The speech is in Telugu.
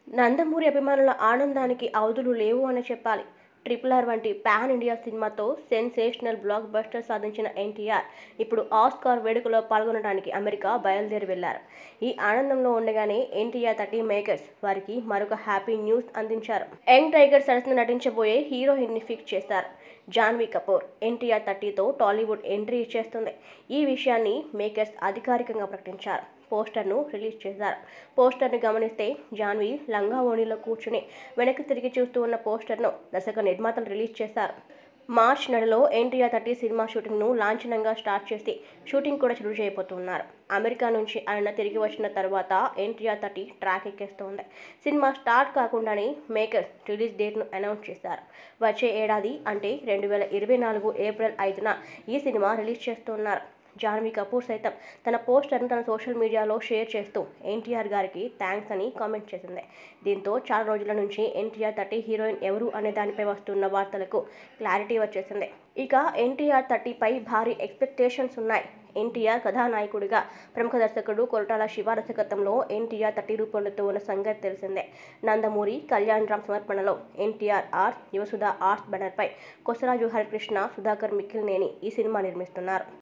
నందమూరి అభిమానుల ఆనందానికి అవధులు లేవు అనే చెప్పాలి ట్రిపుల్ ఆర్ వంటి పాన్ ఇండియా సినిమాతో సెన్సేషనల్ బ్లాక్ బస్టర్ సాధించిన ఎన్టీఆర్ ఇప్పుడు ఆస్కార్ వేడుకలో పాల్గొనడానికి అమెరికా బయలుదేరి వెళ్లారు ఈ ఆనందంలో ఉండగానే ఎన్టీఆర్ థర్టీ మేకర్స్ వారికి మరొక హ్యాపీ న్యూస్ అందించారు యంగ్ టైగర్ సరసన నటించబోయే హీరోయిన్ ని ఫిక్స్ చేశారు జాన్వీ కపూర్ ఎన్టీఆర్ థర్టీతో టాలీవుడ్ ఎంట్రీ ఇచ్చేస్తుంది ఈ విషయాన్ని మేకర్స్ అధికారికంగా ప్రకటించారు పోస్టర్ను రిలీజ్ చేశారు పోస్టర్ను గమనిస్తే జాన్వీ లంగా ఓణిలో కూర్చుని వెనక్కి తిరిగి చూస్తూ ఉన్న పోస్టర్ను దర్శక నిర్మాతలు రిలీజ్ చేశారు మార్చ్ నెలలో ఎన్టీఆర్ థర్టీ సినిమా షూటింగ్ను లాంఛనంగా స్టార్ట్ చేసి షూటింగ్ కూడా షురూ చేయబోతున్నారు అమెరికా నుంచి ఆయన తిరిగి వచ్చిన తర్వాత ఎన్టీఆర్ థర్టీ ట్రాక్ ఎక్కేస్తోంది సినిమా స్టార్ట్ కాకుండానే మేకర్స్ రిలీజ్ డేట్ను అనౌన్స్ చేశారు వచ్చే ఏడాది అంటే రెండు వేల ఇరవై నాలుగు ఏప్రిల్ ఐదున ఈ సినిమా రిలీజ్ చేస్తున్నారు జాన్వీ కపూర్ సైతం తన పోస్టర్ను తన సోషల్ మీడియాలో షేర్ చేస్తూ ఎన్టీఆర్ గారికి థ్యాంక్స్ అని కామెంట్ చేసింది దీంతో చాలా రోజుల నుంచి ఎన్టీఆర్ థర్టీ హీరోయిన్ ఎవరు అనే దానిపై వస్తున్న వార్తలకు క్లారిటీ వచ్చేసింది ఇక ఎన్టీఆర్ థర్టీపై భారీ ఎక్స్పెక్టేషన్స్ ఉన్నాయి ఎన్టీఆర్ కథానాయకుడిగా ప్రముఖ దర్శకుడు కొరటాల శివ దర్శకత్వంలో ఎన్టీఆర్ థర్టీ రూపొందుతూ ఉన్న సంగతి తెలిసిందే నందమూరి కళ్యాణ్ రామ్ సమర్పణలో ఎన్టీఆర్ ఆర్ట్స్ యువసుధ ఆర్ట్స్ బ్యానర్పై కొసరాజు హరికృష్ణ సుధాకర్ మిక్కిలినేని ఈ సినిమా నిర్మిస్తున్నారు